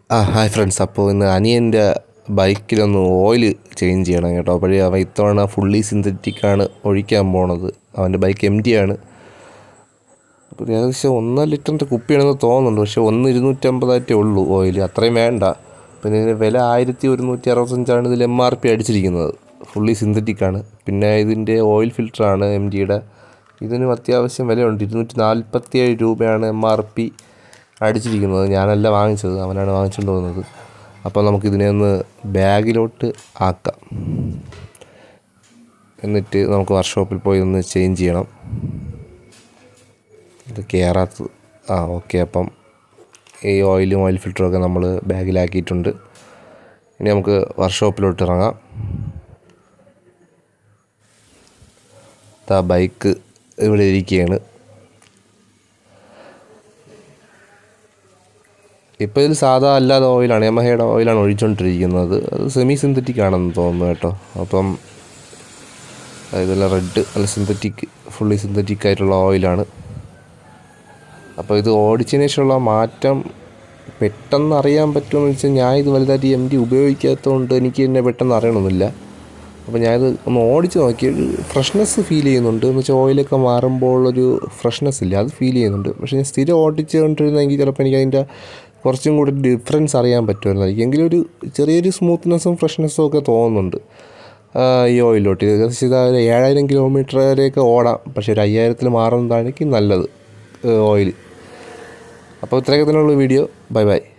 ആ hi friends അപ്പോൾ ഇന്ന് അനിയൻ്റെ ബൈക്കിലൊന്ന് ഓയിൽ ചേഞ്ച് ചെയ്യണം കേട്ടോ അപ്പോഴേ അവൻ ഇത്തവണ ഫുള്ളി സിന്തറ്റിക്കാണ് ഒഴിക്കാൻ പോണത് അവൻ്റെ ബൈക്ക് എം ടി ആണ് അപ്പോൾ ഏകദേശം ഒന്നര ലിറ്ററിൻ്റെ കുപ്പിയാണെന്ന് തോന്നുന്നുണ്ട് പക്ഷേ ഒന്ന് ഇരുന്നൂറ്റമ്പതായിട്ടേ ഉള്ളൂ ഓയിൽ അത്രയും വേണ്ട പിന്നെ ഇതിന് വില ആയിരത്തി ഒരുന്നൂറ്റി അറുപത്തഞ്ചാണ് ഇതിൽ എം ആർ പി അടിച്ചിരിക്കുന്നത് ഫുള്ളി സിന്തറ്റിക്കാണ് പിന്നെ ഇതിൻ്റെ ഓയിൽ ഫിൽറ്ററാണ് എം ജിയുടെ ഇതിനും അത്യാവശ്യം വിലയുണ്ട് ഇരുന്നൂറ്റി നാൽപ്പത്തിയേഴ് രൂപയാണ് എം ആർ പി അടിച്ചിരിക്കുന്നത് ഞാനല്ല വാങ്ങിച്ചത് അവനാണ് വാങ്ങിച്ചുകൊണ്ട് പോകുന്നത് അപ്പോൾ നമുക്കിതിനെ ഒന്ന് ബാഗിലോട്ട് ആക്കാം എന്നിട്ട് നമുക്ക് വർക്ക്ഷോപ്പിൽ പോയി ഒന്ന് ചേഞ്ച് ചെയ്യണം ഇത് കയറാത്തത് ആ ഓക്കെ അപ്പം ഈ ഓയിലും ഓയിൽ ഫിൽറ്ററും ഒക്കെ നമ്മൾ ബാഗിലാക്കിയിട്ടുണ്ട് ഇനി നമുക്ക് വർക്ക്ഷോപ്പിലോട്ട് ഇറങ്ങാം ആ ബൈക്ക് ഇവിടെ ഇരിക്കുകയാണ് ഇപ്പോൾ ഇതിൽ സാധാ അല്ലാതെ ഓയിലാണ് യമഹയുടെ ഓയിലാണ് ഒഴിച്ചുകൊണ്ടിരിക്കുന്നത് അത് സെമി സിന്തറ്റിക് ആണെന്ന് തോന്നുന്നു കേട്ടോ അപ്പം ഇതെല്ലാം റെഡ് അല്ല സിന്തറ്റിക് ഫുള്ളി സിന്തറ്റിക് ആയിട്ടുള്ള ഓയിലാണ് അപ്പോൾ ഇത് ഓടിച്ചതിന് ശേഷമുള്ള മാറ്റം പെട്ടെന്ന് അറിയാൻ പറ്റുമെന്ന് വെച്ചാൽ ഞാൻ ഇത് വലുതായിട്ട് എം ഡി ഉപയോഗിക്കാത്തതുകൊണ്ട് എനിക്ക് തന്നെ പെട്ടെന്ന് അറിയണമെന്നില്ല അപ്പോൾ ഞാനിത് ഒന്ന് ഓടിച്ച് നോക്കി ഒരു ഫ്രഷ്നെസ് ഫീൽ ചെയ്യുന്നുണ്ട് എന്ന് വെച്ചാൽ ഓയിലൊക്കെ മാറുമ്പോൾ ഒരു ഫ്രഷ്നെസ് ഇല്ല അത് ഫീൽ ചെയ്യുന്നുണ്ട് പക്ഷേ ഞാൻ സ്ഥിരം ഓടിച്ചുകൊണ്ടിരുന്നെങ്കിൽ ചിലപ്പോൾ എനിക്ക് അതിൻ്റെ കുറച്ചും കൂടി ഡിഫറൻസ് അറിയാൻ പറ്റുമായിരുന്നായിരിക്കും എങ്കിലും ഒരു ചെറിയൊരു സ്മൂത്ത്നെസ്സും ഫ്രഷ്നെസ്സും ഒക്കെ തോന്നുന്നുണ്ട് ഈ ഓയിലോട്ട് ഏകദേശം ഇത് ഒരു ഏഴായിരം കിലോമീറ്റർ വരെയൊക്കെ ഓടാം പക്ഷേ ഒരു അയ്യായിരത്തിൽ മാറുന്നതാണ് എനിക്ക് നല്ലത് ഓയിൽ അപ്പോൾ ഇത്രയൊക്കെ തന്നെയുള്ള വീഡിയോ ബൈ ബൈ